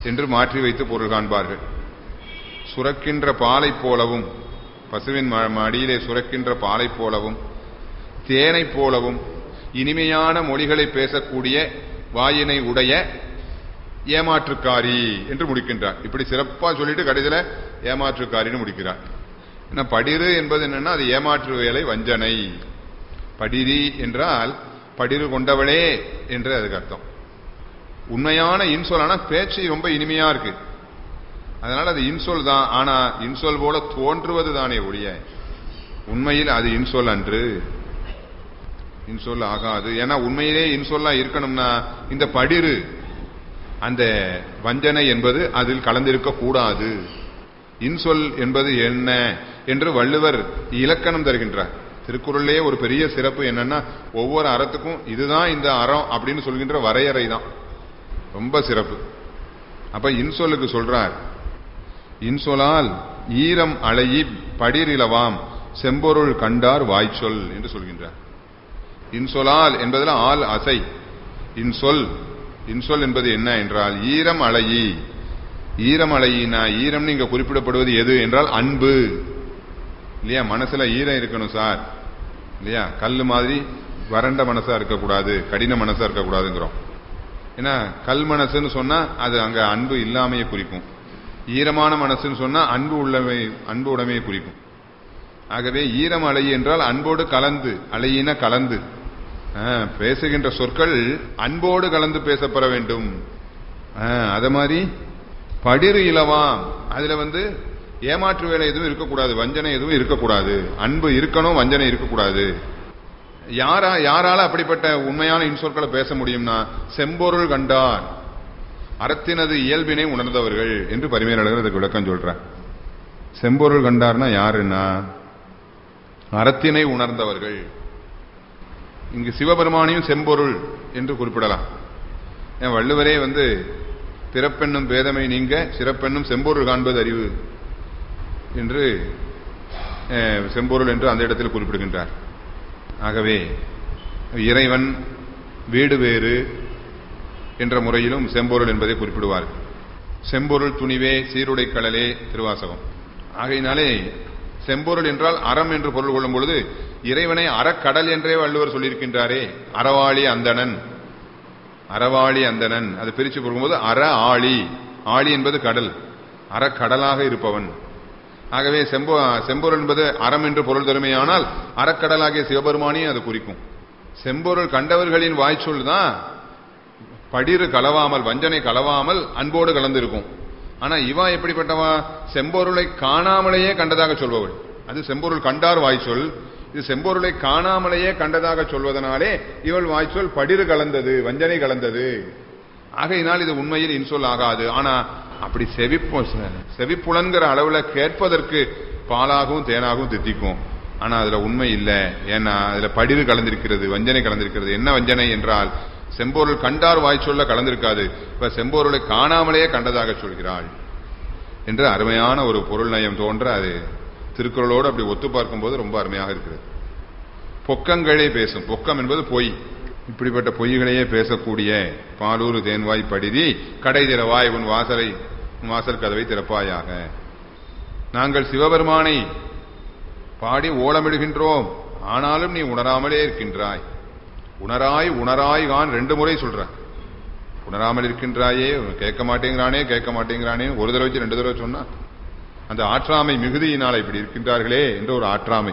என்று மாற்றி வைத்து பொருள் காண்பார்கள் சுரக்கின்ற பாலை போலவும் பசுவின் ம- மடியிலே சுரக்கின்ற பாலை போலவும் தேனை போலவும் இனிமையான மொழிகளை பேசக்கூடிய வாயினை உடைய ஏமாற்றுக்காரி என்று முடிக்கின்றார் இப்படி சிறப்பா சொல்லிட்டு கடைசியில ஏமாற்றுக்காரின்னு முடிக்கிறார் ஏன்னா படிறு என்பது என்னன்னா அது ஏமாற்று வேலை வஞ்சனை படிரி என்றால் படிறு கொண்டவளே என்று அதுக்கு அர்த்தம் உண்மையான இன்சொல் ஆனா பேச்சு ரொம்ப இனிமையா இருக்கு அதனால அது இன்சொல் தான் ஆனா இன்சொல் போல தோன்றுவது தானே ஒழிய உண்மையில் அது இன்சொல் அன்று இன்சொல் ஆகாது ஏன்னா உண்மையிலே இன்சொல்லா இருக்கணும்னா இந்த படிறு அந்த வஞ்சனை என்பது அதில் கலந்திருக்க கூடாது இன்சொல் என்பது என்ன என்று வள்ளுவர் இலக்கணம் தருகின்றார் திருக்குறளிலே ஒரு பெரிய சிறப்பு என்னன்னா ஒவ்வொரு அறத்துக்கும் இதுதான் இந்த அறம் அப்படின்னு சொல்கின்ற வரையறை தான் ரொம்ப சிறப்பு அப்ப இன்சொல்லுக்கு சொல்றார் இன்சொலால் ஈரம் அலையி படிரிலவாம் செம்பொருள் கண்டார் வாய்ச்சொல் என்று சொல்கின்றார் இன்சொலால் என்பதில் ஆள் அசை இன்சொல் இன்சொல் என்பது என்ன என்றால் ஈரம் அலையி ஈரம் அலையினா ஈரம் இங்க குறிப்பிடப்படுவது எது என்றால் அன்பு இல்லையா மனசுல ஈரம் இருக்கணும் சார் இல்லையா கல்லு மாதிரி வறண்ட மனசா இருக்கக்கூடாது கடின மனசா இருக்கக்கூடாதுங்கிறோம் ஏன்னா கல் மனசுன்னு சொன்னா அது அங்க அன்பு இல்லாமையே குறிக்கும் ஈரமான மனசுன்னு சொன்னா அன்பு உள்ளமை அன்பு உடைமையை குறிக்கும் ஆகவே ஈரம் அலை என்றால் அன்போடு கலந்து அலையின கலந்து ஆ, பேசுகின்ற சொற்கள் அன்போடு கலந்து பேசப்பட வேண்டும் ஆ, அத மாதிரி படிறு இலவாம் அதுல வந்து ஏமாற்று வேலை எதுவும் இருக்கக்கூடாது வஞ்சனை எதுவும் இருக்கக்கூடாது அன்பு இருக்கணும் வஞ்சனை இருக்கக்கூடாது யாரா யாரால அப்படிப்பட்ட உண்மையான இன்சொற்களை பேச முடியும்னா செம்பொருள் கண்டார் அறத்தினது இயல்பினை உணர்ந்தவர்கள் என்று பரிமையாளர்கள் அதுக்கு விளக்கம் சொல்றார் செம்பொருள் கண்டார்னா யாருன்னா அறத்தினை உணர்ந்தவர்கள் இங்கு சிவபெருமானையும் செம்பொருள் என்று குறிப்பிடலாம் ஏன் வள்ளுவரே வந்து பிறப்பெண்ணும் பேதமை நீங்க சிறப்பெண்ணும் செம்பொருள் காண்பது அறிவு என்று அஹ், செம்பொருள் என்று அந்த இடத்தில் குறிப்பிடுகின்றார் ஆகவே இறைவன் வீடு வேறு என்ற முறையிலும் செம்பொருள் என்பதை குறிப்பிடுவார் செம்பொருள் துணிவே சீருடை கடலே திருவாசகம் ஆகையினாலே செம்பொருள் என்றால் அறம் என்று பொருள் கொள்ளும் பொழுது இறைவனை அறக்கடல் என்றே வள்ளுவர் சொல்லியிருக்கின்றாரே அறவாளி அந்தணன் அறவாளி அந்தணன் அது பிரிச்சு கொடுக்கும்போது அற ஆளி ஆளி என்பது கடல் அறக்கடலாக இருப்பவன் ஆகவே செம்பொ செம்பொருள் என்பது அறம் என்று பொருள் தருமையானால் அறக்கடலாகிய சிவபெருமானையும் அது குறிக்கும் செம்பொருள் கண்டவர்களின் வாய்ச்சொல் தான் படிறு கலவாமல் வஞ்சனை கலவாமல் அன்போடு கலந்திருக்கும் ஆனா இவா எப்படிப்பட்டவா செம்பொருளை காணாமலேயே கண்டதாக சொல்பவள் அது செம்பொருள் கண்டார் வாய்ச்சொல் இது செம்பொருளை காணாமலேயே கண்டதாக சொல்வதனாலே இவள் வாய்ச்சொல் படிறு கலந்தது வஞ்சனை கலந்தது ஆகையினால் இது உண்மையில் இன்சொல் ஆகாது ஆனா அப்படி செவிப்பு செவிப்புலன்கிற அளவுல கேட்பதற்கு பாலாகவும் தேனாகவும் தித்திக்கும் ஆனா அதுல உண்மை இல்லை ஏன்னா அதுல படிறு கலந்திருக்கிறது வஞ்சனை கலந்திருக்கிறது என்ன வஞ்சனை என்றால் செம்பொருள் கண்டார் வாய் சொல்ல கலந்திருக்காது இப்ப செம்பொருளை காணாமலேயே கண்டதாக சொல்கிறாள் என்று அருமையான ஒரு பொருள் நயம் தோன்ற அது திருக்குறளோடு அப்படி ஒத்து பார்க்கும்போது ரொம்ப அருமையாக இருக்கிறது பொக்கங்களே பேசும் பொக்கம் என்பது பொய் இப்படிப்பட்ட பொய்களையே பேசக்கூடிய பாலூர் தேன்வாய் படிதி கடை திறவாய் உன் வாசலை உன் வாசல் கதவை திறப்பாயாக நாங்கள் சிவபெருமானை பாடி ஓலமிடுகின்றோம் ஆனாலும் நீ உணராமலே இருக்கின்றாய் உணராய் உணராய் கான் ரெண்டு முறை சொல்ற உணராமல் இருக்கின்றாயே கேட்க மாட்டேங்கிறானே கேட்க மாட்டேங்கிறானே ஒரு தடவை வச்சு ரெண்டு தடவை சொன்னா அந்த ஆற்றாமை மிகுதியினால் இப்படி இருக்கின்றார்களே என்ற ஒரு ஆற்றாமை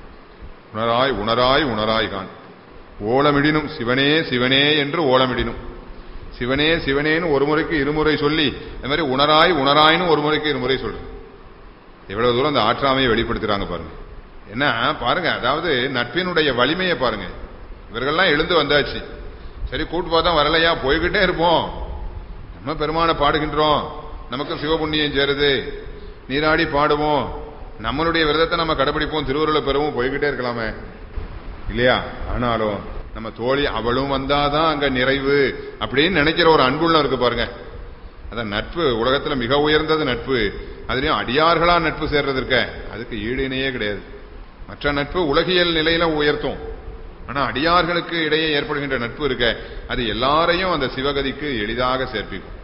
உணராய் உணராய் உணராய் கான் ஓலமிடினும் சிவனே சிவனே என்று ஓலமிடினும் சிவனே சிவனேன்னு ஒரு முறைக்கு இருமுறை சொல்லி அது மாதிரி உணராய் உணராய்னு ஒரு முறைக்கு இருமுறை சொல்லு எவ்வளவு தூரம் அந்த ஆற்றாமையை வெளிப்படுத்துறாங்க பாருங்க என்ன பாருங்க அதாவது நட்பினுடைய வலிமையை பாருங்க இவர்கள்லாம் எழுந்து வந்தாச்சு சரி கூட்டு பார்த்தா வரலையா போய்கிட்டே இருப்போம் நம்ம பெருமானை பாடுகின்றோம் நமக்கு சிவபுண்ணியம் சேருது நீராடி பாடுவோம் நம்மளுடைய விரதத்தை நம்ம கடைபிடிப்போம் திருவருளை பெறவும் போய்கிட்டே இருக்கலாமே இல்லையா ஆனாலும் நம்ம தோழி அவளும் வந்தாதான் அங்க நிறைவு அப்படின்னு நினைக்கிற ஒரு அன்புள்ள இருக்கு பாருங்க அதான் நட்பு உலகத்துல மிக உயர்ந்தது நட்பு அதுலயும் அடியார்களா நட்பு சேர்றது இருக்க அதுக்கு ஈடு இணையே கிடையாது மற்ற நட்பு உலகியல் நிலையில உயர்த்தும் ஆனா அடியார்களுக்கு இடையே ஏற்படுகின்ற நட்பு இருக்க அது எல்லாரையும் அந்த சிவகதிக்கு எளிதாக சேர்ப்பிக்கும்